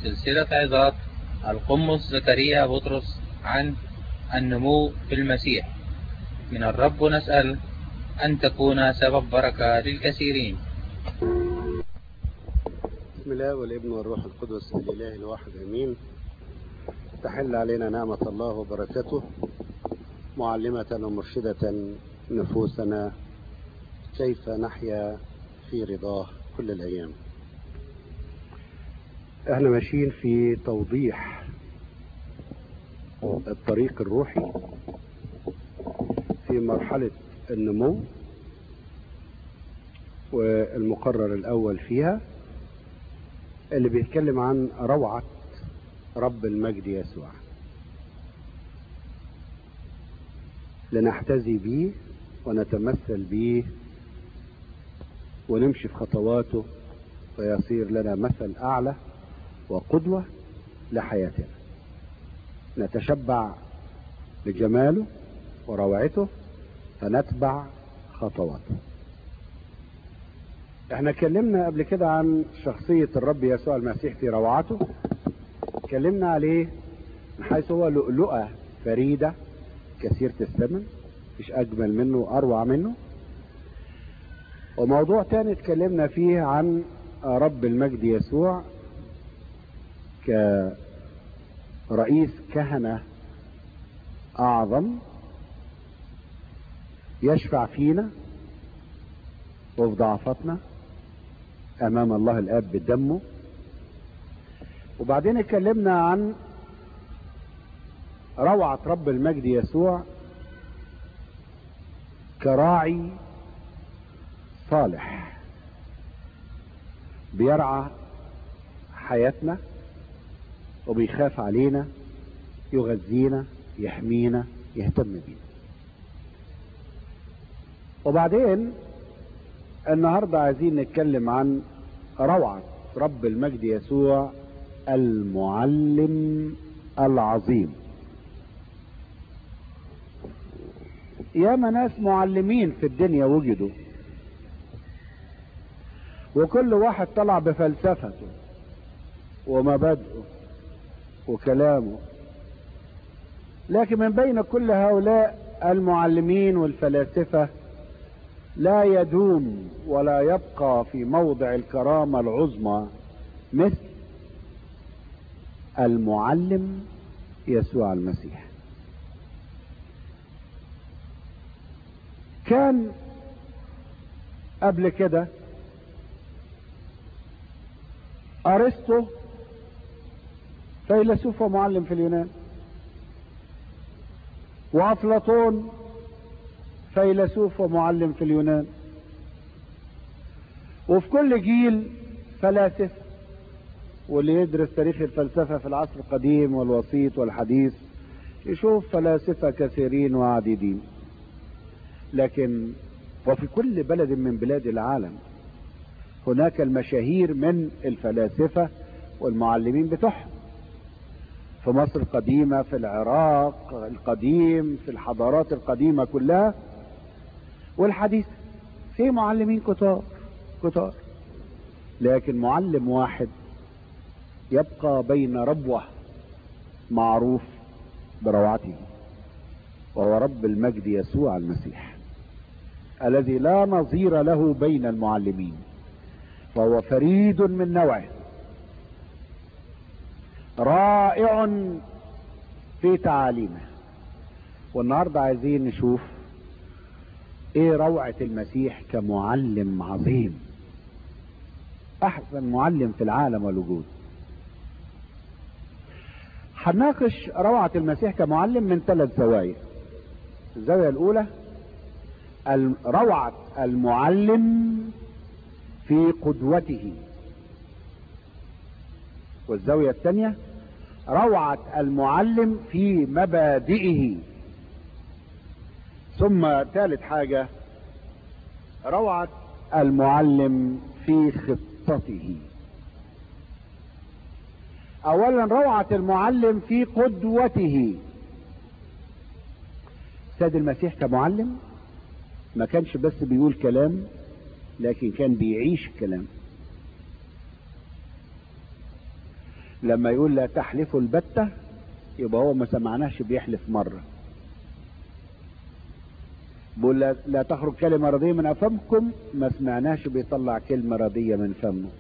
سلسلة عظات القمص زكريا بطرس عن النمو في المسيح من الرب نسأل أن تكون سبب بركة للكثيرين بسم الله والابن والروح القدس الإله الواحد أمين تحل علينا نعمة الله وبركته معلمة ومرشدة نفوسنا كيف نحيا في رضاه كل الأيام احنا ماشيين في توضيح الطريق الروحي في مرحلة النمو والمقرر الأول فيها اللي بيتكلم عن روعة رب المجد يسوع لنحتذي به ونتمثل به ونمشي في خطواته ويصير لنا مثل أعلى وقدوة لحياتنا نتشبع بجماله وروعته فنتبع خطواته احنا اتكلمنا قبل كده عن شخصية الرب يسوع المسيح في روعته اتكلمنا عليه من حيث هو لؤلؤة فريدة كثيرة الثمن مفيش أجمل منه وأروع منه وموضوع تاني اتكلمنا فيه عن رب المجد يسوع كرئيس كهنة أعظم يشفع فينا وفي ضعفتنا أمام الله الآب بدمه وبعدين اتكلمنا عن روعة رب المجد يسوع كراعي صالح بيرعى حياتنا وبيخاف علينا يغذينا يحمينا يهتم بينا وبعدين النهاردة عايزين نتكلم عن روعة رب المجد يسوع المعلم العظيم ياما ناس معلمين في الدنيا وجدوا وكل واحد طلع بفلسفته ومبادئه وكلامه لكن من بين كل هؤلاء المعلمين والفلاسفة لا يدوم ولا يبقى في موضع الكرامة العظمى مثل المعلم يسوع المسيح كان قبل كده ارسطو فيلسوف ومعلم في اليونان وافلاطون فيلسوف ومعلم في اليونان وفي كل جيل فلاسفة واللي يدرس تاريخ الفلسفة في العصر القديم والوسيط والحديث يشوف فلاسفة كثيرين وعديدين لكن وفي كل بلد من بلاد العالم هناك المشاهير من الفلاسفة والمعلمين بتوعهم في مصر القديمة في العراق القديم في الحضارات القديمة كلها والحديث في معلمين كتار كتار لكن معلم واحد يبقى بين ربوة معروف بروعته وهو رب المجد يسوع المسيح الذي لا نظير له بين المعلمين وهو فريد من نوعه رائع في تعاليمه والنهارده عايزين نشوف ايه روعة المسيح كمعلم عظيم احسن معلم في العالم والوجود هنناقش روعة المسيح كمعلم من ثلاث زوايا الزاوية الاولى روعة المعلم في قدوته والزاوية الثانية روعة المعلم في مبادئه ثم ثالث حاجة روعة المعلم في خطته اولا روعة المعلم في قدوته سيد المسيح كمعلم ما كانش بس بيقول كلام لكن كان بيعيش كلام لما يقول لا تحلفوا البتة يبقى هو ما سمعناش بيحلف مرة بيقول لا, لا تخرج كلمة رضية من أفمكم ما سمعناش بيطلع كلمة رضية من فمه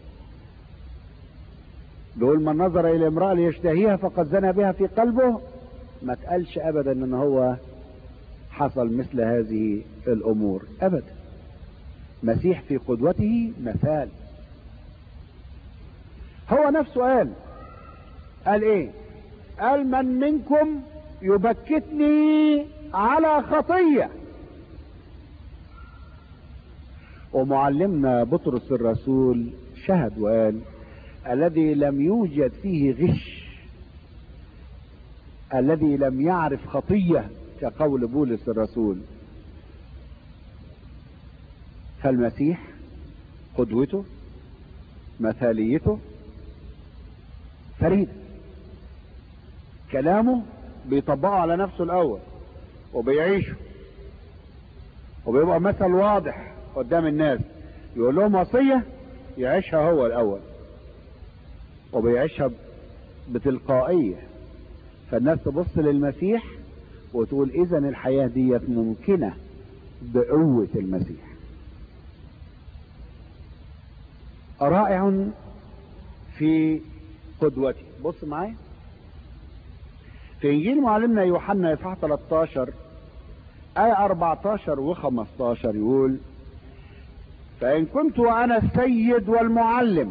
بيقول من نظر إلى امرأة ليشتهيها فقد زنى بها في قلبه ما تقالش أبدا إن هو حصل مثل هذه الأمور أبدا مسيح في قدوته مثال هو نفسه قال قال ايه قال من منكم يبكتني على خطية ومعلمنا بطرس الرسول شهد وقال الذي لم يوجد فيه غش الذي لم يعرف خطية كقول بولس الرسول فالمسيح قدوته مثاليته فريد كلامه بيطبقه على نفسه الاول وبيعيشه وبيبقى مثل واضح قدام الناس يقول لهم وصية يعيشها هو الاول وبيعيشها بتلقائية فالناس تبص للمسيح وتقول اذا الحياة ديت ممكنة بقوة المسيح رائع في قدوتي بص معايا في انجيل معلمنا يوحنا اصحاح 13 آية 14 و15 يقول فإن كنت أنا السيد والمعلم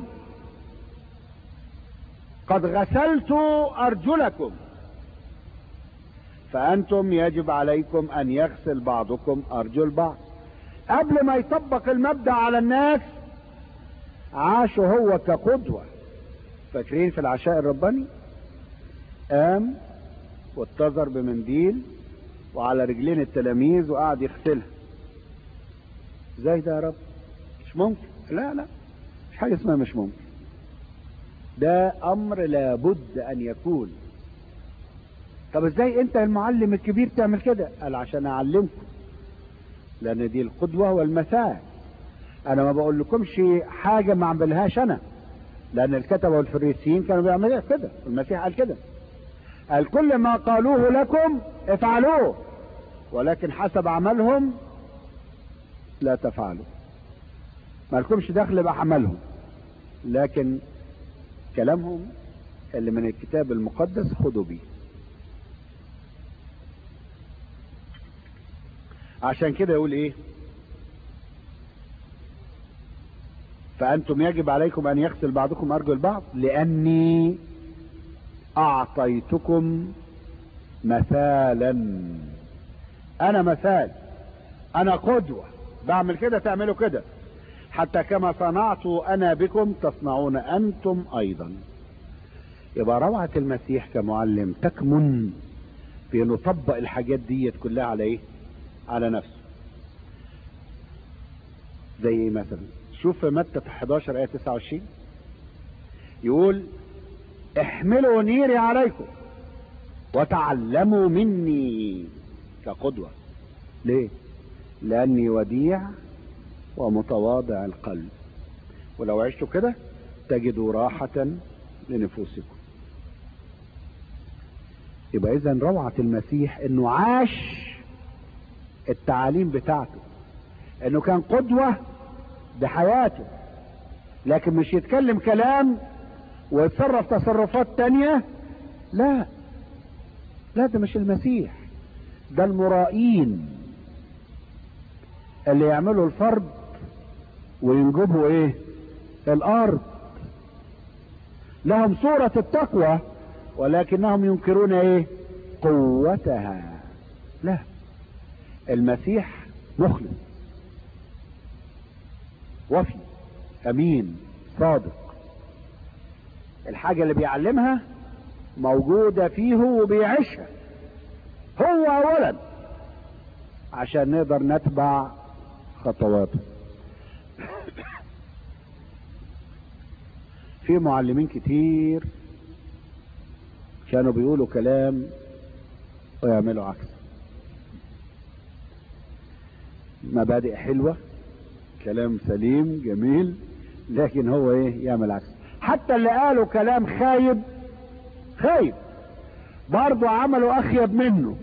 قد غسلت أرجلكم فأنتم يجب عليكم أن يغسل بعضكم أرجل بعض قبل ما يطبق المبدأ على الناس عاش هو كقدوة فاكرين في العشاء الرباني قام واتزر بمنديل وعلى رجلين التلاميذ وقعد يغسلها ازاي ده يا رب مش ممكن لا لا مش حاجة اسمها مش ممكن ده امر لابد ان يكون طب ازاي انت المعلم الكبير تعمل كده قال عشان اعلمكم لان دي القدوة والمثال انا ما بقول لكمش حاجة ما اعملهاش انا لان الكتبة والفريسيين كانوا بيعملوا كده المسيح قال كده قال كل ما قالوه لكم افعلوه ولكن حسب عملهم لا تفعلوا ما لكمش دخل بأعمالهم لكن كلامهم اللي من الكتاب المقدس خدوا بيه عشان كده يقول ايه فأنتم يجب عليكم أن يغسل بعضكم أرجل بعض لأني أعطيتكم مثالا أنا مثال أنا قدوة بعمل كده تعملوا كده حتى كما صنعت أنا بكم تصنعون أنتم أيضا يبقى روعة المسيح كمعلم تكمن في انه طبق الحاجات ديت كلها على ايه على نفسه زي ايه مثلا شوف في متى 11 ايه 29 يقول احملوا نيري عليكم وتعلموا مني كقدوة ليه لاني وديع ومتواضع القلب ولو عشتوا كده تجدوا راحة لنفوسكم يبقى اذا روعة المسيح انه عاش التعاليم بتاعته انه كان قدوة بحياته لكن مش يتكلم كلام ويتصرف تصرفات تانية لا لا ده مش المسيح ده المرائين اللي يعملوا الفرد وينجبوا ايه الارض لهم صورة التقوى ولكنهم ينكرون ايه قوتها لا المسيح مخلص وفي امين صادق الحاجة اللي بيعلمها موجودة فيه وبيعيشها هو اولا عشان نقدر نتبع خطواته في معلمين كتير كانوا بيقولوا كلام ويعملوا عكس مبادئ حلوة كلام سليم جميل لكن هو ايه يعمل عكس حتى اللي قالوا كلام خايب خايف برضه عملوا اخيب منه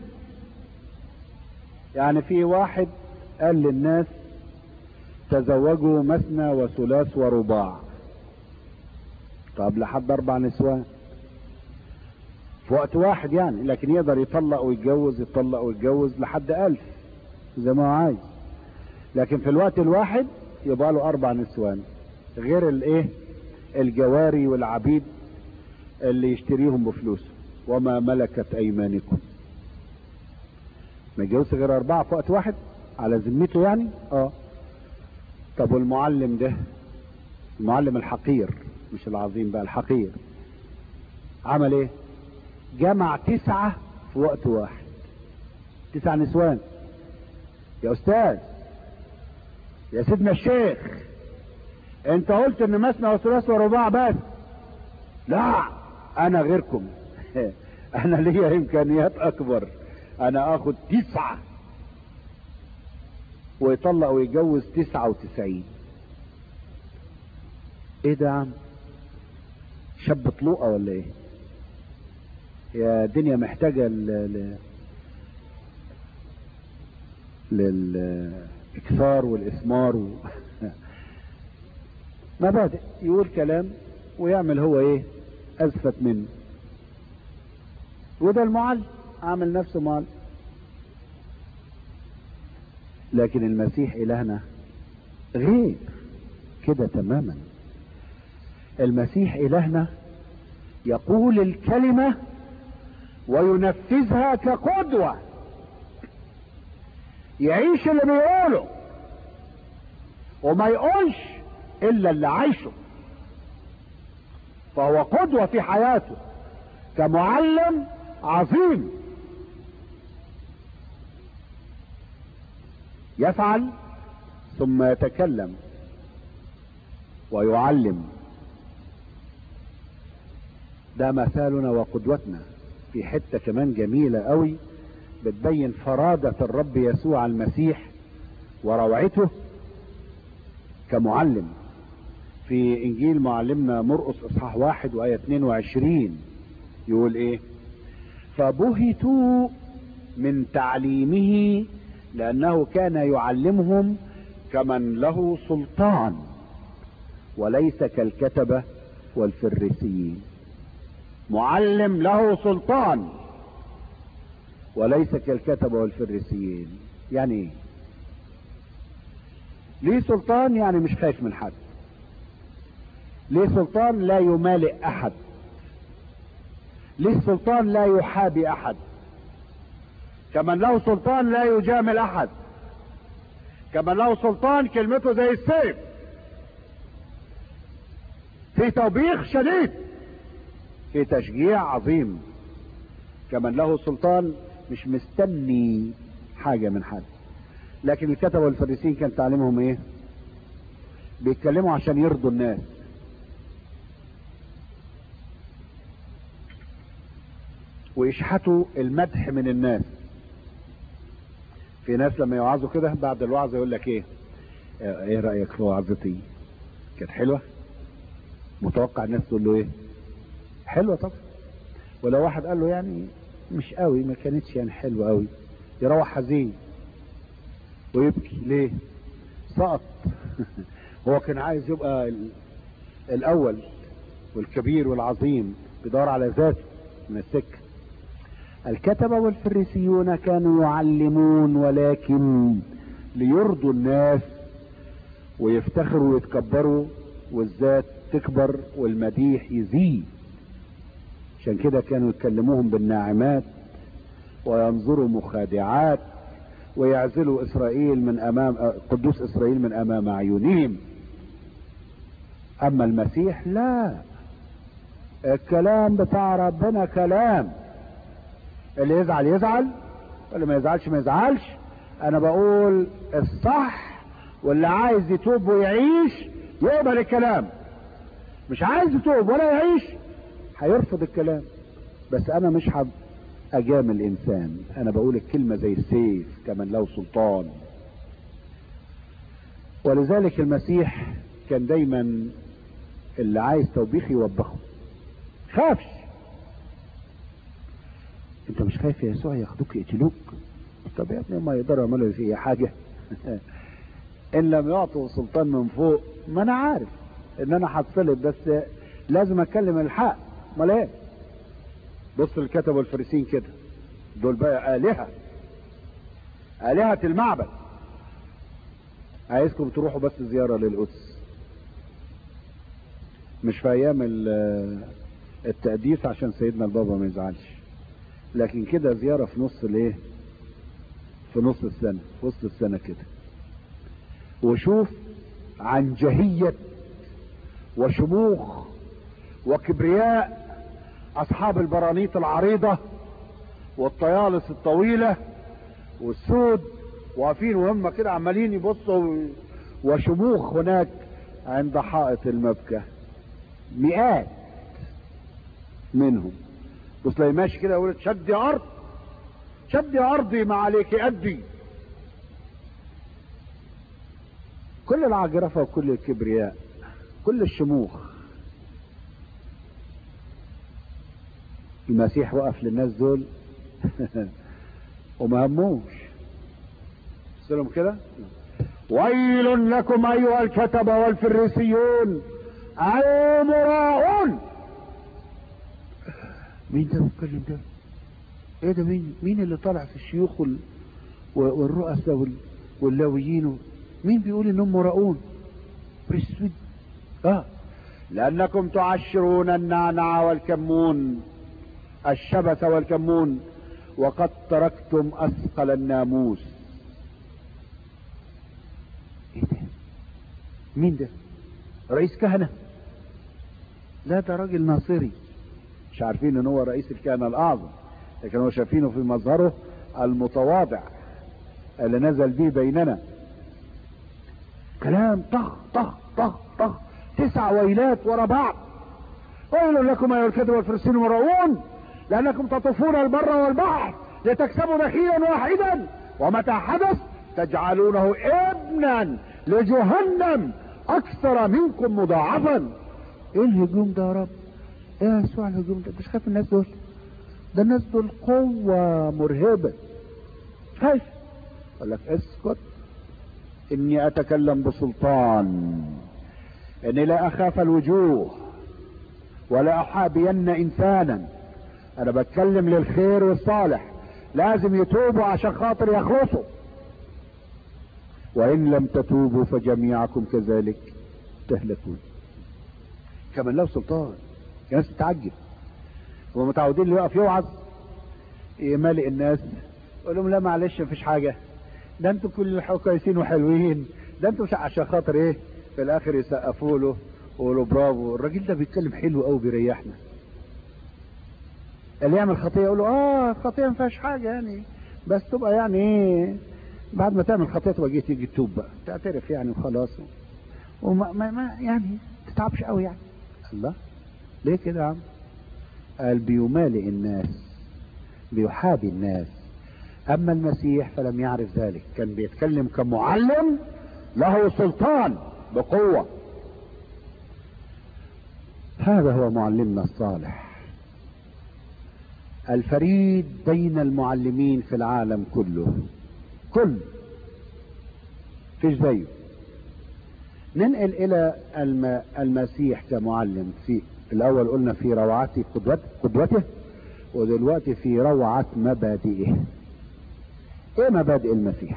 يعني في واحد قال للناس تزوجوا مثنى وثلاث ورباع طب لحد اربع نسوان في وقت واحد يعني لكن يقدر يطلق ويتجوز يطلق ويتجوز لحد الف زي ما هو عايز لكن في الوقت الواحد يبقى له اربع نسوان غير الايه الجواري والعبيد اللي يشتريهم بفلوسه وما ملكت ايمانكم ما يتجوزش غير اربعه في وقت واحد على ذمته يعني اه طب والمعلم ده المعلم الحقير مش العظيم بقى الحقير عمل ايه جمع تسعة في وقت واحد تسع نسوان يا استاذ يا سيدنا الشيخ انت قلت ان مثنى وثلاث ورباع بس لا انا غيركم انا ليا امكانيات اكبر انا اخد تسعة ويطلق ويتجوز تسعة وتسعين ايه ده يا عم شاب طلوقة ولا ايه يا دنيا محتاجة ل... ل... للاكثار والاسمار و... مبادئ يقول كلام ويعمل هو ايه ازفت منه وده المعلم عامل نفسه معلم لكن المسيح الهنا غير كده تماما المسيح الهنا يقول الكلمة وينفذها كقدوة يعيش اللي بيقوله وما يقولش الا اللي عايشه فهو قدوة في حياته كمعلم عظيم يفعل ثم يتكلم ويعلم ده مثالنا وقدوتنا في حتة كمان جميلة قوي بتبين فرادة الرب يسوع المسيح وروعته كمعلم في انجيل معلمنا مرقس اصحاح واحد وايه 22 يقول ايه فبهتوا من تعليمه لانه كان يعلمهم كمن له سلطان وليس كالكتبة والفريسيين معلم له سلطان وليس كالكتبة والفريسيين يعني ايه ليه سلطان يعني مش خايف من حد ليه سلطان لا يمالئ احد ليه سلطان لا يحابي احد كمن له سلطان لا يجامل احد كمن له سلطان كلمته زي السيف في توبيخ شديد في تشجيع عظيم كمن له سلطان مش مستني حاجة من حد لكن الكتبة والفريسيين كان تعليمهم ايه بيتكلموا عشان يرضوا الناس ويشحتوا المدح من الناس في ناس لما يوعظوا كده بعد الوعظ يقول لك ايه ايه رأيك في وعظتي كانت حلوة متوقع الناس تقول له ايه حلوة طبعا ولو واحد قال له يعني مش قوي ما كانتش يعني حلوة قوي يروح حزين ويبكي ليه سقط هو كان عايز يبقى الاول والكبير والعظيم بيدور على ذاته من السكه الكتبة والفريسيون كانوا يعلمون ولكن ليرضوا الناس ويفتخروا ويتكبروا والذات تكبر والمديح يزيد عشان كده كانوا يكلموهم بالناعمات وينظروا مخادعات ويعزلوا اسرائيل من امام قدوس اسرائيل من امام اعينهم اما المسيح لا الكلام بتاع ربنا كلام اللي يزعل يزعل واللي ما يزعلش ما يزعلش انا بقول الصح واللي عايز يتوب ويعيش يقبل الكلام مش عايز يتوب ولا يعيش هيرفض الكلام بس انا مش حب اجامل انسان انا بقول الكلمة زي السيف كمن له سلطان ولذلك المسيح كان دايما اللي عايز توبيخ يوبخه خافش انت مش خايف يا يسوع ياخدوك يقتلوك طب يا ابني ما يقدروا يعملوا فيه حاجة ان لم يعطوا سلطان من فوق ما انا عارف ان انا هتصلب بس لازم اتكلم الحق امال ايه بص الكتب والفريسين كده دول بقى آلهة آلهة المعبد عايزكم تروحوا بس زيارة للقدس مش في ايام التقديس عشان سيدنا البابا ما يزعلش لكن كده زيارة في نص الايه في نص السنة في وسط السنة كده وشوف عن جهية وشموخ وكبرياء اصحاب البرانيط العريضة والطيالس الطويلة والسود واقفين وهم كده عمالين يبصوا وشموخ هناك عند حائط المبكى مئات منهم بص لي ماشي كده يقول شد يا ارض شد يا ارضي ما عليك ادي كل العجرفه وكل الكبرياء كل الشموخ المسيح وقف للناس دول وما هموش لهم كده ويل لكم ايها الكتبه والفريسيون المراؤون مين ده بيتكلم ده ايه ده مين مين اللي طالع في الشيوخ وال... والرؤساء وال... واللاويين مين بيقول انهم مراؤون بريسويد اه لانكم تعشرون النعنع والكمون الشبث والكمون وقد تركتم اثقل الناموس ايه ده مين ده رئيس كهنة لا ده راجل ناصري مش عارفين ان هو رئيس الكهنة الاعظم لكن هو شايفينه في مظهره المتواضع اللي نزل به بيننا كلام طخ طخ طخ طخ تسع ويلات ورا بعض ويل لكم ايها الكذب والفرسين المرعون لانكم تطوفون البر والبحر لتكسبوا نخيلا واحدا ومتى حدث تجعلونه ابنا لجهنم اكثر منكم مضاعفا ايه الهجوم ده يا رب ايه يا يسوع الهجوم ده مش خايف الناس دول ده الناس دول قوة مرهبة خايف قال لك اسكت اني اتكلم بسلطان اني لا اخاف الوجوه ولا احابين انسانا انا بتكلم للخير والصالح لازم يتوبوا عشان خاطر يخلصوا وان لم تتوبوا فجميعكم كذلك تهلكون كمان له سلطان الناس تتعجب هم متعودين اللي يقف يوعظ يمالئ الناس يقول لهم لا معلش مفيش حاجه ده انتوا كل كويسين وحلوين ده انتوا مش عشان خاطر ايه في الاخر يسقفوا له ويقولوا برافو الراجل ده بيتكلم حلو قوي بيريحنا اللي يعمل خطيه يقول له اه خطيه ما فيهاش حاجه يعني بس تبقى يعني ايه بعد ما تعمل خطيه تبقى جيت تيجي تتوب بقى تعترف يعني وخلاص وما ما ما يعني تتعبش قوي يعني الله ليه كده يا عم قال بيمالئ الناس بيحابي الناس اما المسيح فلم يعرف ذلك كان بيتكلم كمعلم له سلطان بقوه هذا هو معلمنا الصالح الفريد بين المعلمين في العالم كله كل فيش زيه ننقل الى الم... المسيح كمعلم في الاول قلنا في روعته قدوت... قدوته ودلوقتي في روعة مبادئه ايه مبادئ المسيح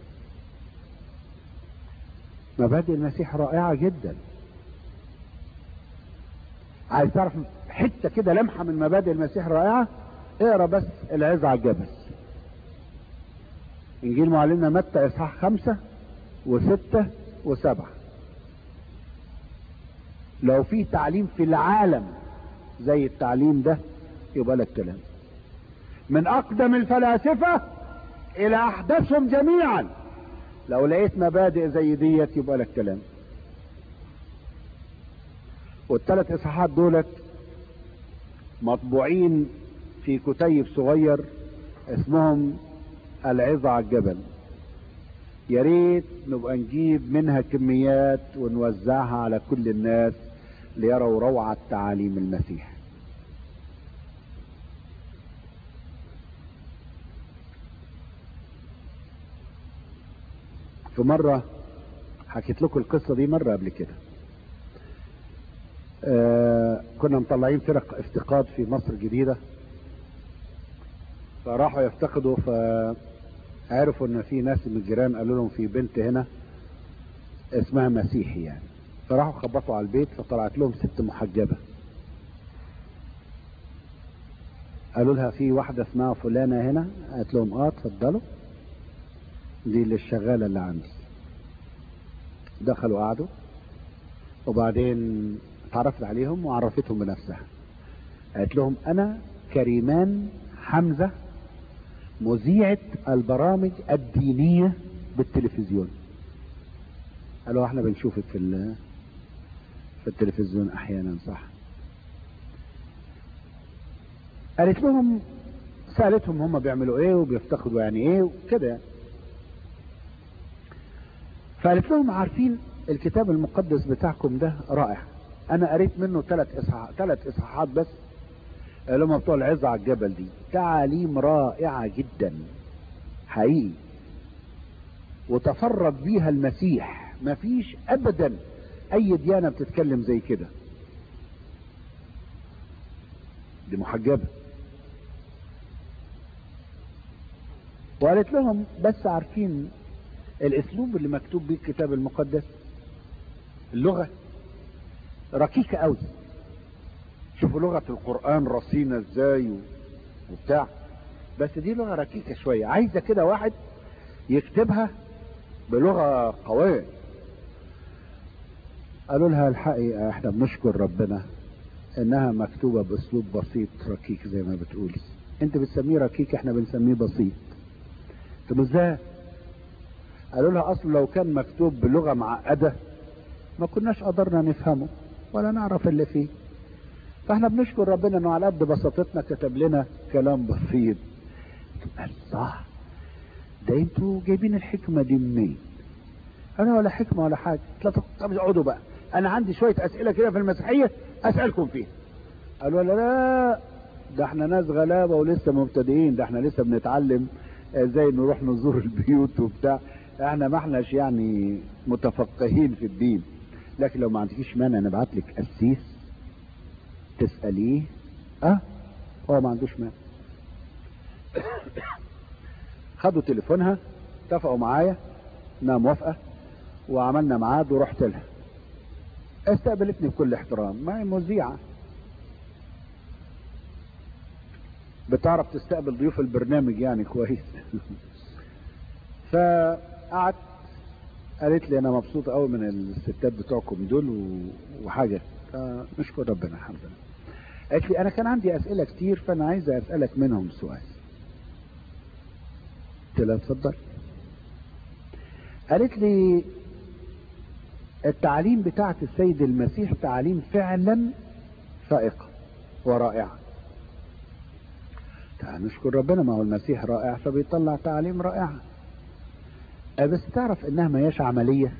مبادئ المسيح رائعة جدا عايز تعرف حتة كده لمحة من مبادئ المسيح رائعة اقرا بس العظة على الجبل انجيل معلمنا متى اصحاح خمسة وستة وسبعة لو في تعليم في العالم زي التعليم ده يبقى لك كلام من اقدم الفلاسفة الى احدثهم جميعا لو لقيت مبادئ زي ديت يبقى لك كلام والثلاث اصحاحات دولت مطبوعين في كتيب صغير اسمهم العظة على الجبل يا ريت نبقى نجيب منها كميات ونوزعها على كل الناس ليروا روعة تعاليم المسيح في مرة حكيت لكم القصة دي مرة قبل كده آه كنا مطلعين فرق افتقاد في مصر الجديدة فراحوا يفتقدوا فعرفوا ان في ناس من الجيران قالوا لهم في بنت هنا اسمها مسيحي يعني فراحوا خبطوا على البيت فطلعت لهم ست محجبة قالوا لها في واحدة اسمها فلانة هنا قالت لهم اه اتفضلوا دي اللي الشغالة اللي عندي دخلوا قعدوا وبعدين اتعرفت عليهم وعرفتهم بنفسها قالت لهم انا كريمان حمزة مذيعة البرامج الدينية بالتلفزيون قالوا احنا بنشوفك في ال- في التلفزيون احيانا صح قالت لهم سألتهم هم بيعملوا ايه وبيفتقدوا يعني ايه وكده يعني فقالت لهم عارفين الكتاب المقدس بتاعكم ده رائع انا قريت منه ثلاث اصحاحات ثلاث اصحاحات بس اللي هم بتوع العزة على الجبل دي تعاليم رائعة جدا حقيقي وتفرد بيها المسيح مفيش ابدا اي ديانة بتتكلم زي كده دي محجبة وقالت لهم بس عارفين الاسلوب اللي مكتوب بيه الكتاب المقدس اللغة ركيكة قوي شوفوا لغة القرآن رصينة ازاي و- وبتاع بس دي لغة ركيكة شوية عايزة كده واحد يكتبها بلغة قوية قالوا لها الحقيقة احنا بنشكر ربنا انها مكتوبة باسلوب بسيط ركيك زي ما بتقولي انت بتسميه ركيك احنا بنسميه بسيط طب ازاي قالوا لها اصل لو كان مكتوب بلغة معقدة ما كناش قدرنا نفهمه ولا نعرف اللي فيه فاحنا بنشكر ربنا انه على قد بساطتنا كتب لنا كلام بسيط قال صح ده انتوا جايبين الحكمة دي منين انا ولا حكمة ولا حاجة لا طب طب اقعدوا بقى انا عندي شوية اسئلة كده في المسيحية اسألكم فيها قالوا لا لا ده احنا ناس غلابة ولسه مبتدئين ده احنا لسه بنتعلم ازاي نروح نزور البيوت وبتاع احنا ما احناش يعني متفقهين في الدين لكن لو ما عندكيش مانع نبعت لك قسيس تسأليه اه هو ما عندوش مانع خدوا تليفونها اتفقوا معايا انها موافقة وعملنا ميعاد ورحت لها استقبلتني بكل احترام ما هي مذيعة بتعرف تستقبل ضيوف البرنامج يعني كويس فقعدت قالت لي انا مبسوطة قوي من الستات بتوعكم دول و- وحاجة فنشكر ربنا الحمد لله قالت لي انا كان عندي اسئلة كتير فانا عايزة اسألك منهم سؤال قلت لها اتفضل قالت لي التعليم بتاعت السيد المسيح تعليم فعلا فائقة ورائعة تعال نشكر ربنا ما هو المسيح رائع فبيطلع تعليم رائعة أه بس تعرف انها ما هياش عملية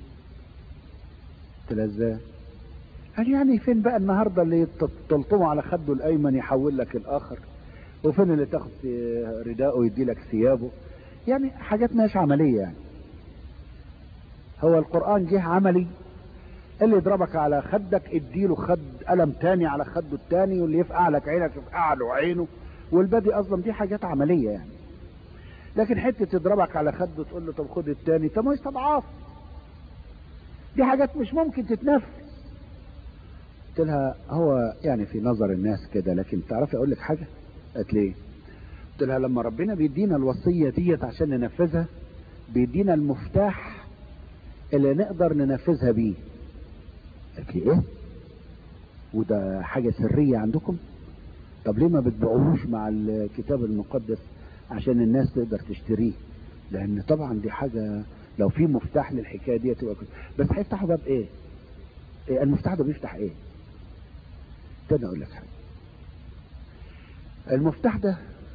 قلت لها ازاي قال يعني فين بقى النهاردة اللي تلطمه على خده الايمن يحول لك الاخر وفين اللي تاخد رداءه يدي لك ثيابه يعني حاجات ما هياش عملية يعني هو القرآن جه عملي اللي يضربك على خدك اديله خد قلم تاني على خده التاني واللي يفقع لك عينك يفقع له عينه والبادي اصلا دي حاجات عملية يعني لكن حتة تضربك على خده تقول له طب خد التاني طب ما يستضعاف دي حاجات مش ممكن تتنفذ قلت لها هو يعني في نظر الناس كده لكن تعرفي اقول لك حاجة قالت لي قلت لها لما ربنا بيدينا الوصية ديت عشان ننفذها بيدينا المفتاح اللي نقدر ننفذها بيه قالت لي ايه وده حاجة سرية عندكم طب ليه ما بتبيعوهوش مع الكتاب المقدس عشان الناس تقدر تشتريه لان طبعا دي حاجة لو في مفتاح للحكاية دي تبقى كده بس هيفتحوا باب ايه, إيه المفتاح ده بيفتح ايه تاني اقول لك حاجة المفتاح ده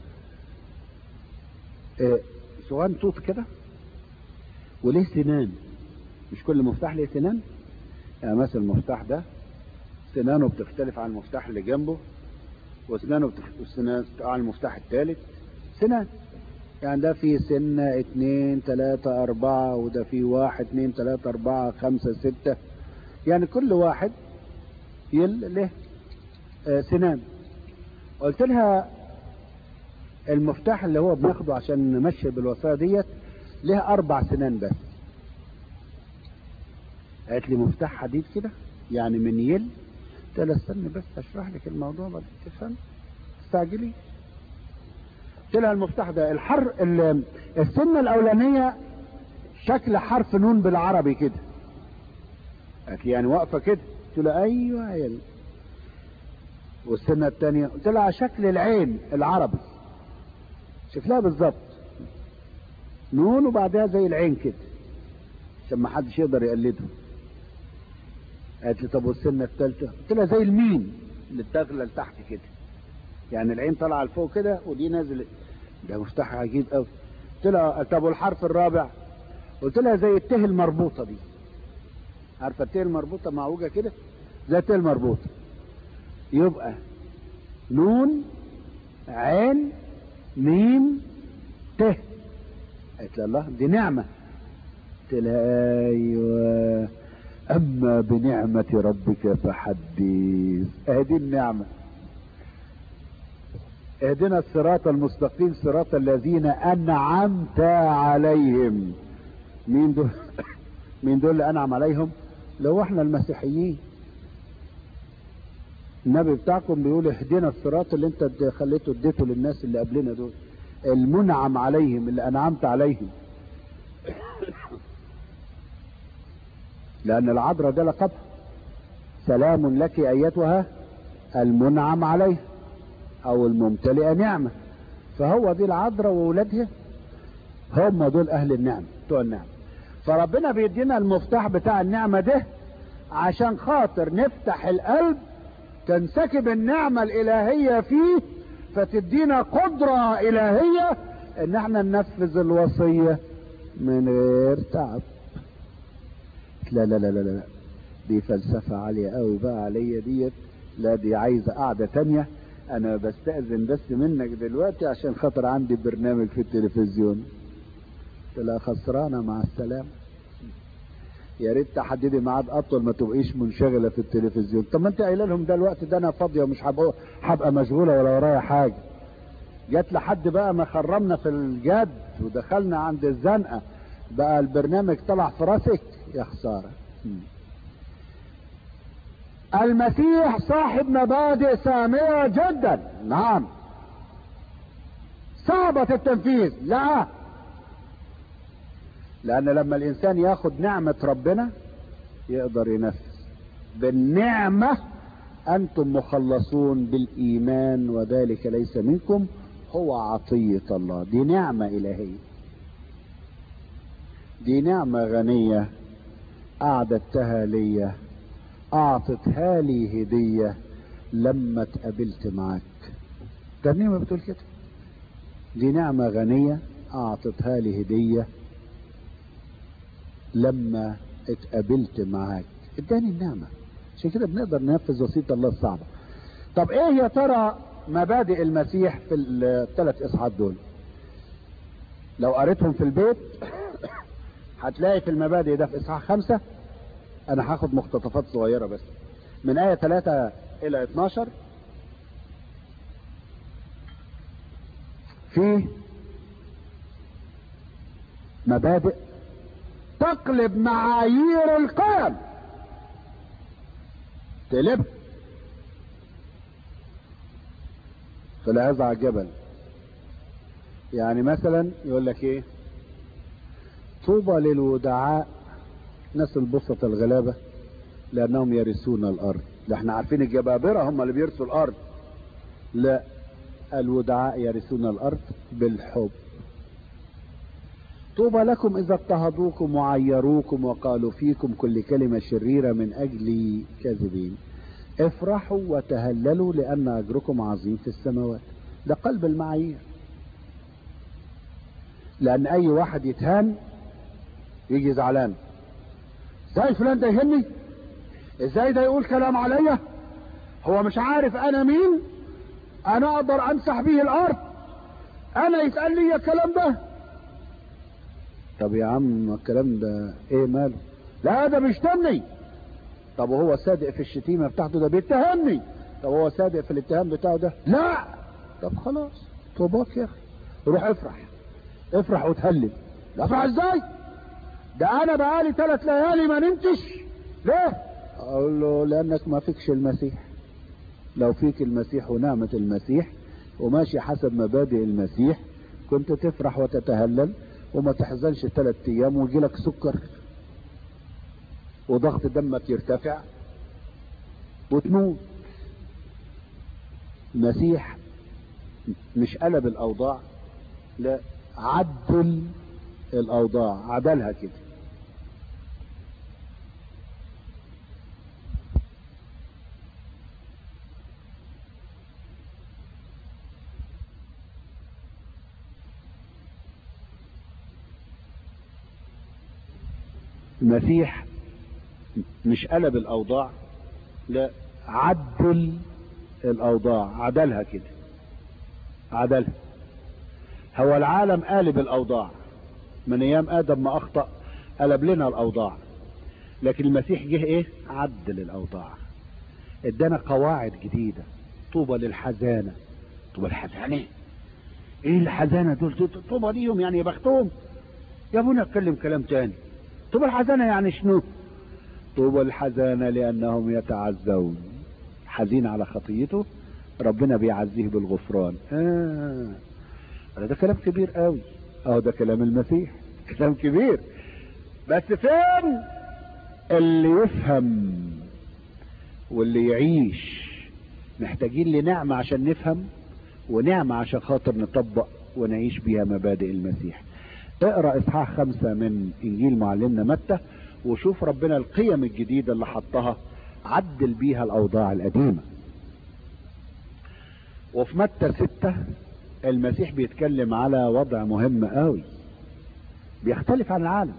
إيه صغان توت كده وليه سنان مش كل مفتاح ليه سنان يعني مثلا المفتاح ده سنانه بتختلف عن المفتاح اللي جنبه وسنانه بتختلف عن المفتاح الثالث سنان يعني ده في سنة اتنين تلاتة اربعة وده في واحد اتنين تلاتة اربعة خمسة ستة يعني كل واحد يل له آه، سنان قلت لها المفتاح اللي هو بناخده عشان نمشي بالوصايا ديت له اربع سنان بس قالت لي مفتاح حديد كده يعني من يل قلت لها استني بس اشرح لك الموضوع بعد تفهم تستعجلي قلت لها المفتاح ده الحر ال- السنه الاولانيه شكل حرف نون بالعربي كده قالت لي يعني واقفه كده قلت لها ايوه يا ال- والسنه الثانيه قلت لها على شكل العين العربي شكلها بالظبط نون وبعدها زي العين كده عشان ما حدش يقدر يقلده قالت لي طب والسنه الثالثه قلت لها زي الميم اللي بتغلى لتحت كده يعني العين طالعه لفوق كده ودي نازل ده مفتاح عجيب قوي قلت لها طب والحرف الرابع قلت لها زي الته المربوطه دي عارفه الته المربوطه معوجه كده زي الته المربوطه يبقى نون عين ميم ته قالت لها الله دي نعمه قلت لها ايوه اما بنعمه ربك فحدث ادي النعمه اهدنا الصراط المستقيم صراط الذين انعمت عليهم مين دول مين دول اللي انعم عليهم لو احنا المسيحيين النبي بتاعكم بيقول اهدنا الصراط اللي انت اد- خليته اديته للناس اللي قبلنا دول المنعم عليهم اللي انعمت عليهم لان العذراء ده لقبها سلام لك ايتها المنعم عليها او الممتلئه نعمه فهو دي العذراء واولادها هم دول اهل النعمه بتوع النعمه فربنا بيدينا المفتاح بتاع النعمه ده عشان خاطر نفتح القلب تنسكب النعمه الالهيه فيه فتدينا قدره الهيه ان احنا ننفذ الوصيه من غير تعب لا لا لا لا لا دي فلسفه عاليه قوي بقى عليا ديت لا دي عايزه قعده تانيه انا بستأذن بس منك دلوقتي عشان خاطر عندي برنامج في التلفزيون قلت لها خسرانة مع السلامة يا ريت تحددي ميعاد اطول ما تبقيش منشغله في التلفزيون طب ما انت قايله لهم ده الوقت ده انا فاضيه ومش هبقى هبقى مشغوله ولا ورايا حاجه جت لحد بقى ما خرمنا في الجد ودخلنا عند الزنقه بقى البرنامج طلع في راسك يا خساره مم. المسيح صاحب مبادئ سامية جدا نعم صعبة التنفيذ لا لأن لما الإنسان ياخد نعمة ربنا يقدر ينفذ بالنعمة أنتم مخلصون بالإيمان وذلك ليس منكم هو عطية الله دي نعمة إلهية دي نعمة غنية أعددتها لي أعطتها لي هدية لما اتقابلت معاك ترنيمة بتقول كده دي نعمة غنية أعطتها لي هدية لما اتقابلت معاك اداني النعمة عشان كده بنقدر ننفذ وصية الله الصعبة طب ايه يا ترى مبادئ المسيح في الثلاث اصحاحات دول لو قريتهم في البيت هتلاقي في المبادئ ده في اصحاح خمسة انا هاخد مقتطفات صغيرة بس من آية 3 إلى 12 في مبادئ تقلب معايير القيم تقلب في العظة على الجبل يعني مثلا يقول لك ايه طوبى للودعاء ناس البسطة الغلابة لأنهم يرثون الأرض ده احنا عارفين الجبابرة هم اللي بيرثوا الأرض لا الودعاء يرثون الأرض بالحب طوبى لكم إذا اضطهدوكم وعيروكم وقالوا فيكم كل كلمة شريرة من أجل كاذبين افرحوا وتهللوا لأن أجركم عظيم في السماوات ده قلب المعايير لأن أي واحد يتهان يجي زعلان ازاي فلان ده يهمني ازاي ده يقول كلام عليا هو مش عارف انا مين انا اقدر امسح به الارض انا يسأل لي الكلام ده طب يا عم الكلام ده ايه ماله لا ده بيشتمني طب وهو صادق في الشتيمة بتاعته ده بيتهمني طب هو صادق في الاتهام بتاعه ده لا طب خلاص طوباك يا اخي روح افرح افرح وتهلل لا افرح ازاي ده انا بقالي ثلاث ليالي ما نمتش ليه اقول له لانك ما فيكش المسيح لو فيك المسيح ونعمة المسيح وماشي حسب مبادئ المسيح كنت تفرح وتتهلل وما تحزنش ثلاث ايام ويجي لك سكر وضغط دمك يرتفع وتموت المسيح مش قلب الاوضاع لا عدل الاوضاع عدلها كده المسيح مش قلب الاوضاع لا عدل الاوضاع عدلها كده عدلها هو العالم قالب الاوضاع من ايام ادم ما اخطا قلب لنا الاوضاع لكن المسيح جه ايه عدل الاوضاع ادانا قواعد جديده طوبى للحزانه طوبى الحزانه ايه الحزانه دول طوبى ليهم يعني يا بختهم يا ابونا اتكلم كلام تاني طوبى الحزانه يعني شنو طوبى الحزانه لانهم يتعزون حزين على خطيته ربنا بيعزيه بالغفران آه. ده كلام كبير قوي اه ده كلام المسيح كلام كبير بس فين اللي يفهم واللي يعيش محتاجين لنعمة عشان نفهم ونعمة عشان خاطر نطبق ونعيش بيها مبادئ المسيح اقرأ اصحاح خمسة من انجيل معلمنا متى وشوف ربنا القيم الجديدة اللي حطها عدل بيها الاوضاع القديمة وفي متى ستة المسيح بيتكلم على وضع مهم قوي بيختلف عن العالم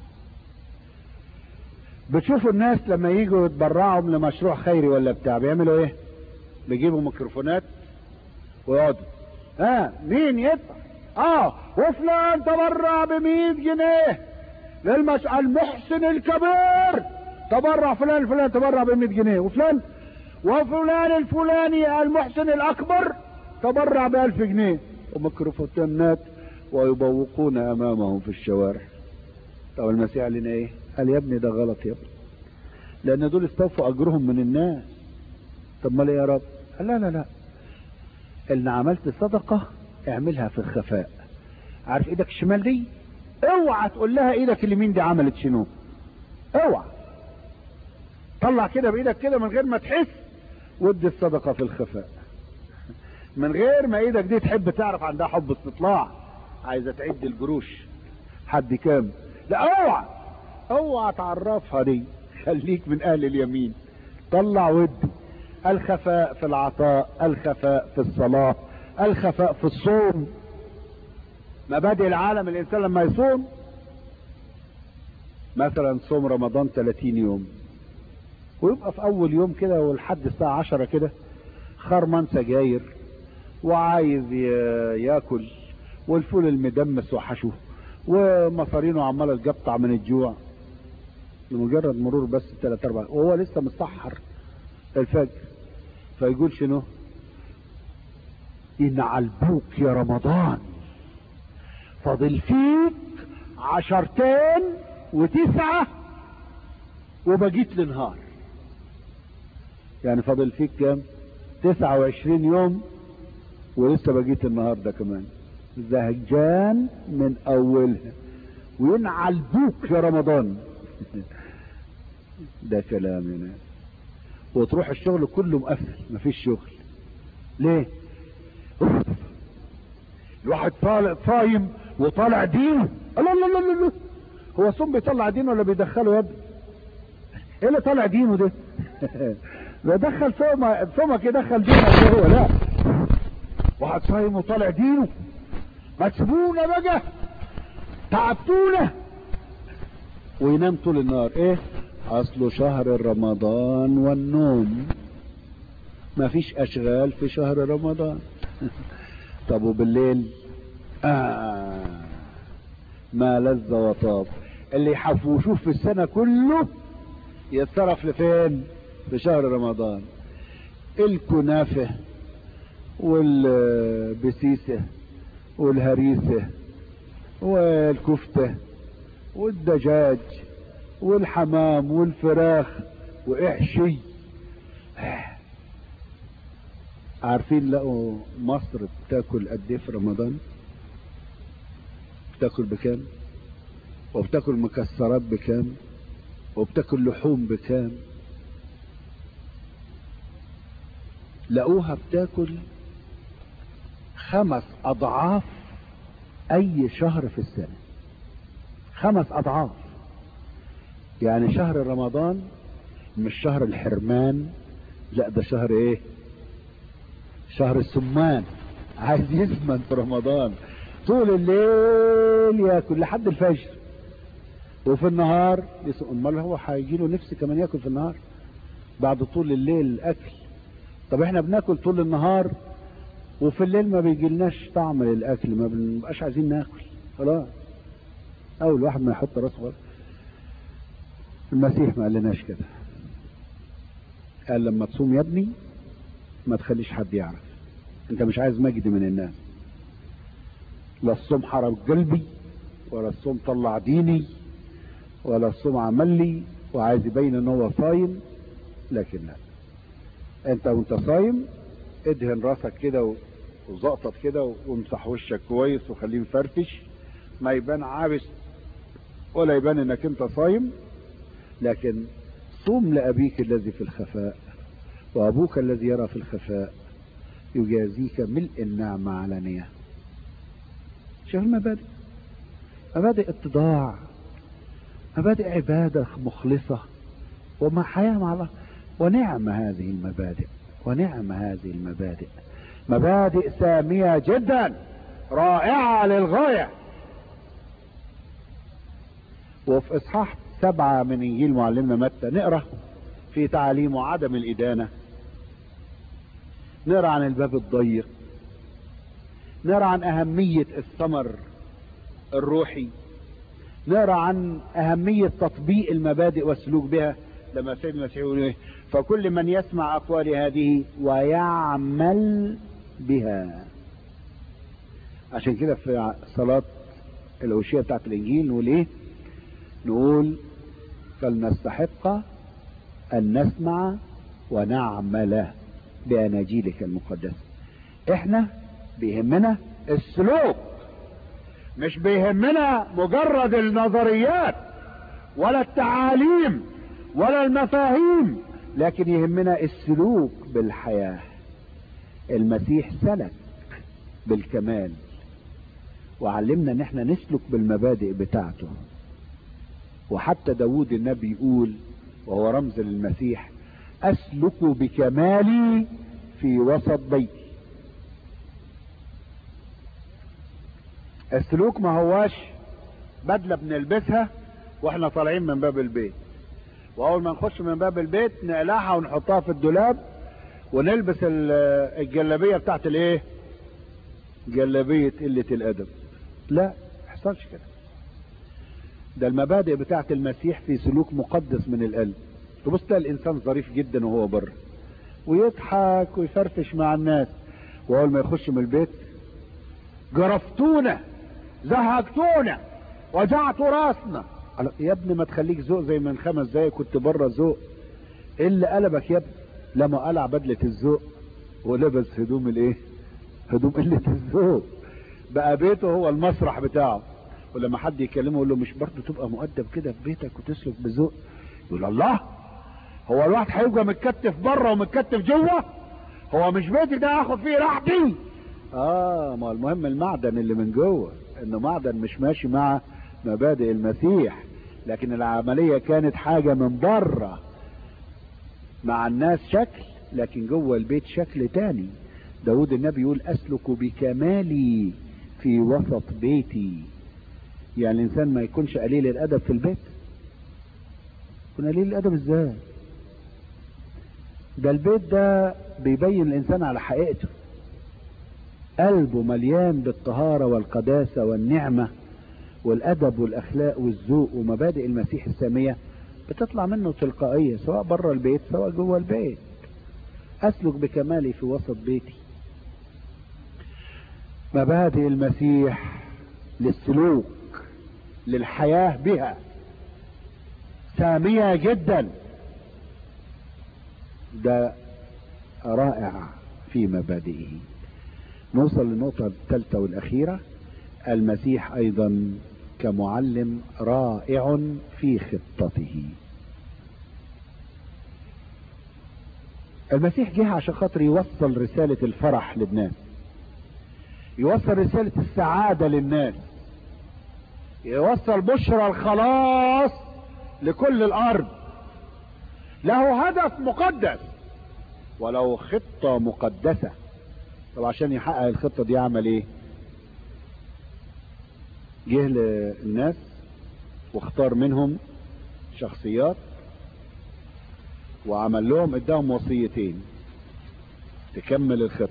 بتشوفوا الناس لما يجوا يتبرعوا لمشروع خيري ولا بتاع بيعملوا ايه بيجيبوا ميكروفونات ويقعدوا ها آه مين يدفع اه وفلان تبرع ب جنيه للمش... المحسن الكبير تبرع فلان الفلان تبرع ب جنيه وفلان وفلان الفلاني المحسن الاكبر تبرع بألف جنيه وميكروفونات ويبوقون امامهم في الشوارع طب المسيح قال لنا ايه قال يا ابني ده غلط يا ابني لان دول استوفوا اجرهم من الناس طب ما ليه يا رب قال لا لا لا ان عملت صدقة اعملها في الخفاء عارف ايدك الشمال دي اوعى تقول لها ايدك اليمين دي عملت شنو اوعى طلع كده بايدك كده من غير ما تحس ودي الصدقة في الخفاء من غير ما ايدك دي تحب تعرف عندها حب استطلاع عايزة تعد الجروش حد كام لا اوعى اوعى تعرفها دي خليك من اهل اليمين طلع ودي الخفاء في العطاء الخفاء في الصلاة الخفاء في الصوم مبادئ العالم الانسان لما يصوم مثلا صوم رمضان 30 يوم ويبقى في اول يوم كده ولحد الساعة 10 كده خرمان سجاير وعايز ياكل والفول المدمس وحشو ومصارينه عماله تقطع من الجوع لمجرد مرور بس ثلاث اربع وهو لسه متسحر الفجر فيقول شنو ان علبوك يا رمضان فاضل فيك عشرتين وتسعة وبقيت لنهار يعني فاضل فيك كام تسعة وعشرين يوم ولسه بقيت النهارده كمان زهجان من اولها وينعل بوك يا رمضان ده كلام يا ناس وتروح الشغل كله مقفل مفيش شغل ليه الواحد طالع صايم وطالع دينه الله الله الله الله هو صوم بيطلع دينه ولا بيدخله يا ابني ايه اللي طالع دينه ده بيدخل صومك صومك يدخل دينك هو لا واحد صايم وطالع دينه ما تسيبونا بقى تعبتونا وينام طول النهار ايه اصله شهر رمضان والنوم ما فيش اشغال في شهر رمضان طب وبالليل آه ما لذ وطاب اللي يحفوشوه في السنة كله يتصرف لفين في شهر رمضان الكنافة والبسيسة والهريسة والكفتة والدجاج والحمام والفراخ واحشي عارفين لقوا مصر بتاكل قد ايه في رمضان بتاكل بكام وبتاكل مكسرات بكام وبتاكل لحوم بكام لقوها بتاكل خمس اضعاف اي شهر في السنة خمس اضعاف يعني شهر رمضان مش شهر الحرمان لا ده شهر ايه شهر السمان عايز يسمن في رمضان طول الليل ياكل لحد الفجر وفي النهار يسوق امال هو هيجي له نفس كمان ياكل في النهار بعد طول الليل الاكل طب احنا بناكل طول النهار وفي الليل ما بيجيلناش طعم للاكل ما بنبقاش عايزين ناكل خلاص اول واحد ما يحط راسه المسيح ما قالناش كده قال لما تصوم يا ابني ما تخليش حد يعرف انت مش عايز مجد من الناس لا الصوم حرم قلبي ولا الصوم طلع ديني ولا الصوم عمل لي وعايز يبين ان هو صايم لكن لا انت وانت صايم ادهن راسك كده وزقطط كده وامسح وشك كويس وخليه مفرفش ما يبان عابس ولا يبان انك انت صايم لكن صوم لأبيك الذي في الخفاء وأبوك الذي يرى في الخفاء يجازيك ملء النعمة علانية شوف المبادئ مبادئ اتضاع مبادئ عبادة مخلصة وما حياة مع الله ونعم هذه المبادئ ونعم هذه المبادئ مبادئ سامية جدا رائعة للغاية وفي إصحاح سبعة من إنجيل معلمنا متى نقرأ في تعاليمه عدم الإدانة نقرأ عن الباب الضيق نقرأ عن أهمية الثمر الروحي نقرأ عن أهمية تطبيق المبادئ والسلوك بها لما سيدنا المسيح يقول إيه فكل من يسمع أقوال هذه ويعمل بها عشان كده في صلاة الأوشية بتاعت الإنجيل نقول إيه نقول فلنستحق أن نسمع ونعمل بأناجيلك المقدسة احنا بيهمنا السلوك مش بيهمنا مجرد النظريات ولا التعاليم ولا المفاهيم لكن يهمنا السلوك بالحياة المسيح سلك بالكمال وعلمنا ان احنا نسلك بالمبادئ بتاعته وحتى داود النبي يقول وهو رمز للمسيح اسلك بكمالي في وسط بيتي السلوك ما هواش بدلة بنلبسها واحنا طالعين من باب البيت واول ما نخش من باب البيت نقلعها ونحطها في الدولاب ونلبس الجلابية بتاعت الايه جلابية قلة الادب لا حصلش كده ده المبادئ بتاعت المسيح في سلوك مقدس من القلب تبص تلاقي الانسان ظريف جدا وهو بره ويضحك ويفرفش مع الناس واول ما يخش من البيت جرفتونا زهقتونا وجعتوا راسنا يا ابني ما تخليك ذوق زي من خمس دقايق كنت بره ذوق ايه اللي قلبك يا ابني لما قلع بدلة الذوق ولبس هدوم الايه هدوم قلة الذوق بقى بيته هو المسرح بتاعه ولما حد يكلمه يقول له مش برضه تبقى مؤدب كده في بيتك وتسلك بذوق يقول الله هو الواحد هيبقى متكتف بره ومتكتف جوه هو مش بيتي ده اخد فيه راحتي اه ما المهم المعدن اللي من جوه انه معدن مش ماشي مع مبادئ المسيح لكن العملية كانت حاجة من بره مع الناس شكل لكن جوه البيت شكل تاني داود النبي يقول اسلك بكمالي في وسط بيتي يعني الانسان ما يكونش قليل الادب في البيت يكون قليل الادب ازاي ده البيت ده بيبين الانسان على حقيقته قلبه مليان بالطهارة والقداسة والنعمة والأدب والأخلاق والذوق ومبادئ المسيح السامية بتطلع منه تلقائية سواء بره البيت سواء جوه البيت أسلك بكمالي في وسط بيتي مبادئ المسيح للسلوك للحياة بها سامية جدا ده رائع في مبادئه نوصل للنقطة الثالثة والأخيرة المسيح أيضا كمعلم رائع في خطته المسيح جه عشان خاطر يوصل رسالة الفرح للناس يوصل رسالة السعادة للناس يوصل بشرى الخلاص لكل الأرض له هدف مقدس ولو خطة مقدسة طب عشان يحقق الخطة دي عمل ايه جه للناس واختار منهم شخصيات وعمل لهم اداهم وصيتين تكمل الخطة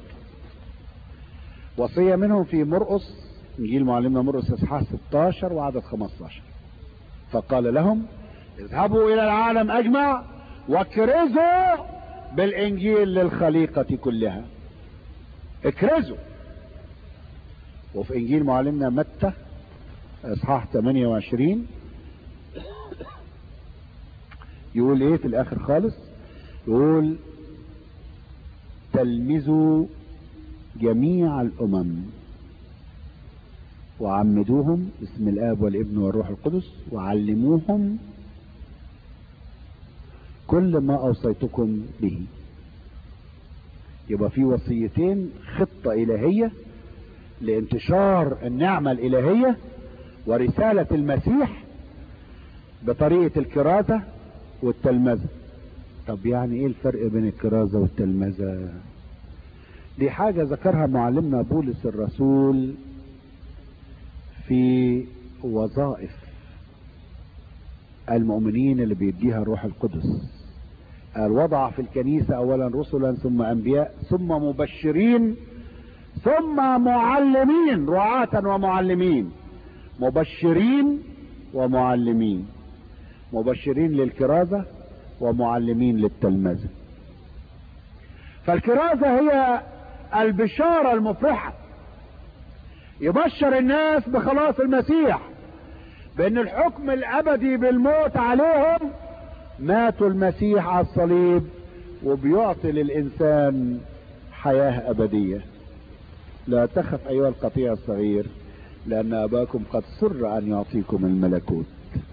وصية منهم في مرقس انجيل معلمنا مرقس اصحاح 16 وعدد 15 فقال لهم اذهبوا الى العالم اجمع واكرزوا بالانجيل للخليقة كلها اكرزوا وفي انجيل معلمنا متى اصحاح 28 يقول ايه في الاخر خالص يقول تلمذوا جميع الامم وعمدوهم باسم الاب والابن والروح القدس وعلموهم كل ما اوصيتكم به يبقى في وصيتين خطة الهية لانتشار النعمة الالهية ورسالة المسيح بطريقة الكرازة والتلمذة طب يعني ايه الفرق بين الكرازة والتلمذة دي حاجة ذكرها معلمنا بولس الرسول في وظائف المؤمنين اللي بيديها الروح القدس قال وضع في الكنيسة اولا رسلا ثم انبياء ثم مبشرين ثم معلمين رعاة ومعلمين مبشرين ومعلمين مبشرين للكرازة ومعلمين للتلمذة فالكرازة هي البشارة المفرحة يبشر الناس بخلاص المسيح بان الحكم الابدي بالموت عليهم ماتوا المسيح على الصليب وبيعطي للانسان حياة ابدية لا تخف ايها القطيع الصغير لان اباكم قد سر ان يعطيكم الملكوت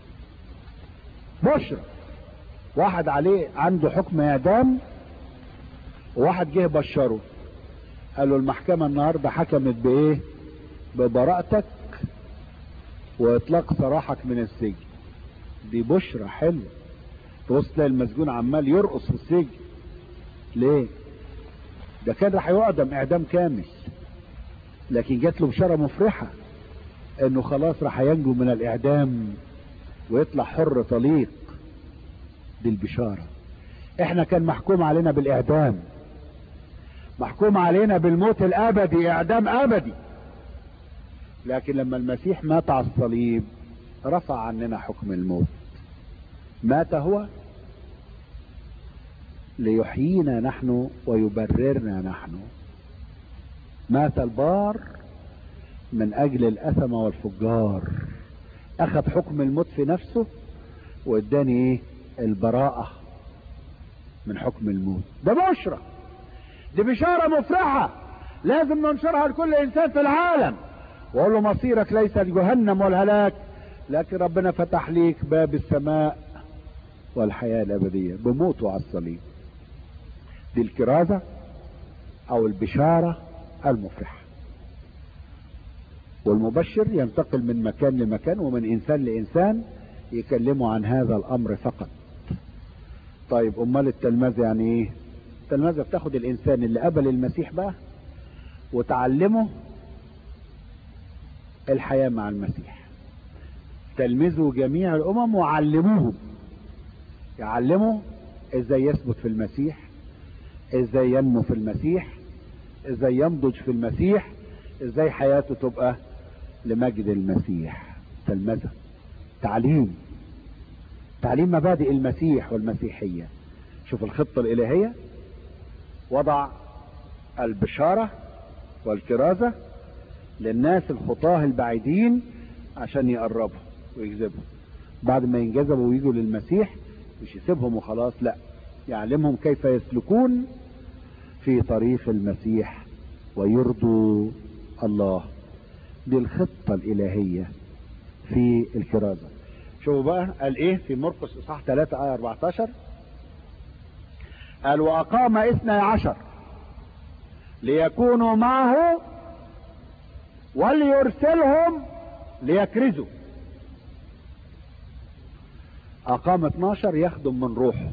بشرى واحد عليه عنده حكم اعدام وواحد جه بشره قال له المحكمة النهاردة حكمت بايه ببراءتك واطلاق سراحك من السجن دي بشرى حلوة تبص تلاقي المسجون عمال يرقص في السجن ليه ده كان راح يعدم اعدام كامل لكن جات له بشارة مفرحة انه خلاص راح ينجو من الاعدام ويطلع حر طليق دي البشارة احنا كان محكوم علينا بالاعدام محكوم علينا بالموت الابدي اعدام ابدي لكن لما المسيح مات على الصليب رفع عننا حكم الموت مات هو ليحيينا نحن ويبررنا نحن مات البار من اجل الاثم والفجار اخذ حكم الموت في نفسه واداني ايه البراءة من حكم الموت ده بشرى دي بشارة مفرحة لازم ننشرها لكل انسان في العالم واقول له مصيرك ليس جهنم والهلاك لكن ربنا فتح ليك باب السماء والحياة الابدية بموته على الصليب دي الكرازة او البشارة المفرحة والمبشر ينتقل من مكان لمكان ومن انسان لانسان يكلموا عن هذا الامر فقط طيب امال التلمذة يعني ايه التلمذة بتاخد الانسان اللي قبل المسيح بقى وتعلمه الحياة مع المسيح تلمذوا جميع الامم وعلموهم يعلموا ازاي يثبت في المسيح ازاي ينمو في المسيح ازاي ينضج في المسيح ازاي حياته تبقى لمجد المسيح تلمذة تعليم تعليم مبادئ المسيح والمسيحية شوف الخطة الإلهية وضع البشارة والكرازة للناس الخطاه البعيدين عشان يقربوا ويجذبوا بعد ما ينجذبوا ويجوا للمسيح مش يسيبهم وخلاص لا يعلمهم كيف يسلكون في طريق المسيح ويرضوا الله دي الخطة الإلهية في الكرازة شوفوا بقى قال ايه في مرقس اصحاح 3 آية 14 قال وأقام اثني عشر ليكونوا معه وليرسلهم ليكرزوا أقام 12 يخدم من روحه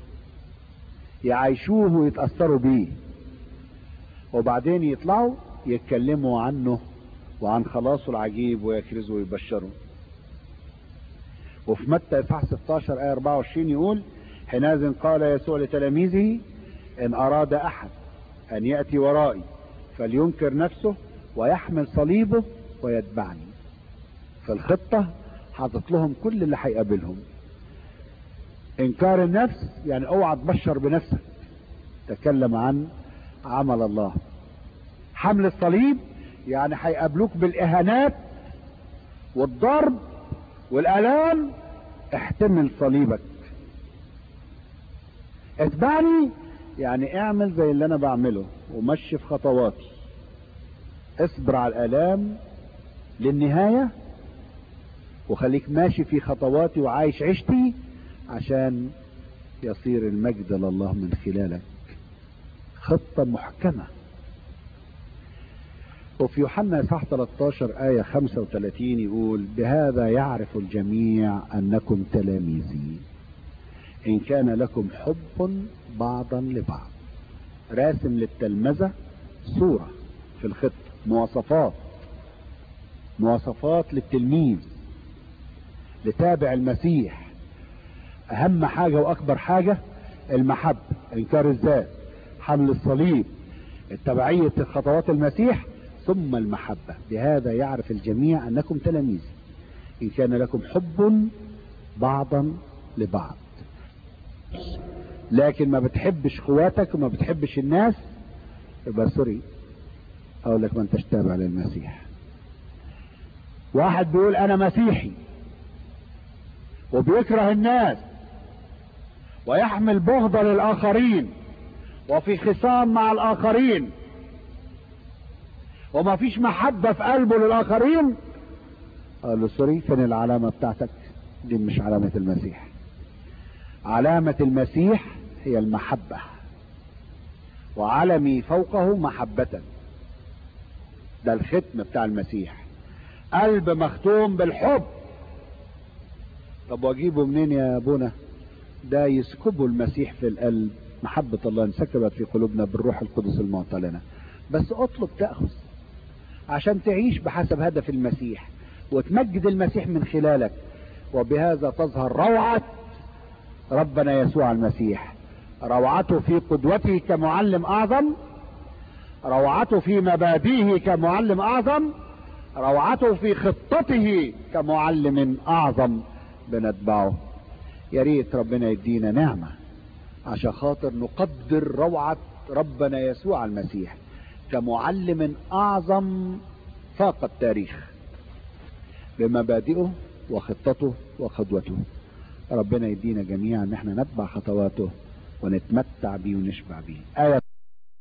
يعيشوه ويتأثروا بيه وبعدين يطلعوا يتكلموا عنه وعن خلاصه العجيب ويكرزوا ويبشروا وفي متى اصحاح 16 آية 24 يقول حينئذ قال يسوع لتلاميذه إن أراد أحد أن يأتي ورائي فلينكر نفسه ويحمل صليبه ويتبعني في الخطة حاطط لهم كل اللي هيقابلهم انكار النفس يعني اوعى تبشر بنفسك تكلم عن عمل الله حمل الصليب يعني هيقابلوك بالاهانات والضرب والالام احتمل صليبك اتبعني يعني اعمل زي اللي انا بعمله ومشي في خطواتي اصبر على الالام للنهاية وخليك ماشي في خطواتي وعايش عيشتي عشان يصير المجد لله من خلالك خطة محكمة وفي يوحنا اصحاح 13 آية 35 يقول بهذا يعرف الجميع أنكم تلاميذي إن كان لكم حب بعضا لبعض راسم للتلمذة صورة في الخطة مواصفات مواصفات للتلميذ لتابع المسيح اهم حاجة واكبر حاجة المحبة انكار الذات حمل الصليب التبعية خطوات المسيح ثم المحبة بهذا يعرف الجميع انكم تلاميذ ان كان لكم حب بعضا لبعض لكن ما بتحبش اخواتك وما بتحبش الناس يبقى سوري اقول لك ما انتش تابع للمسيح واحد بيقول انا مسيحي وبيكره الناس ويحمل بغضة للآخرين وفي خصام مع الآخرين وما فيش محبة في قلبه للآخرين قال له سوري فين العلامة بتاعتك دي مش علامة المسيح علامة المسيح هي المحبة وعلمي فوقه محبة ده الختم بتاع المسيح قلب مختوم بالحب طب واجيبه منين يا ابونا ده يسكبه المسيح في القلب محبة الله انسكبت في قلوبنا بالروح القدس المعطى لنا بس اطلب تأخذ عشان تعيش بحسب هدف المسيح وتمجد المسيح من خلالك وبهذا تظهر روعة ربنا يسوع المسيح روعته في قدوته كمعلم اعظم روعته في مبادئه كمعلم اعظم روعته في خطته كمعلم اعظم بنتبعه يا ريت ربنا يدينا نعمة عشان خاطر نقدر روعة ربنا يسوع المسيح كمعلم اعظم فاق التاريخ بمبادئه وخطته وقدوته ربنا يدينا جميعا ان احنا نتبع خطواته ونتمتع بيه ونشبع بيه آية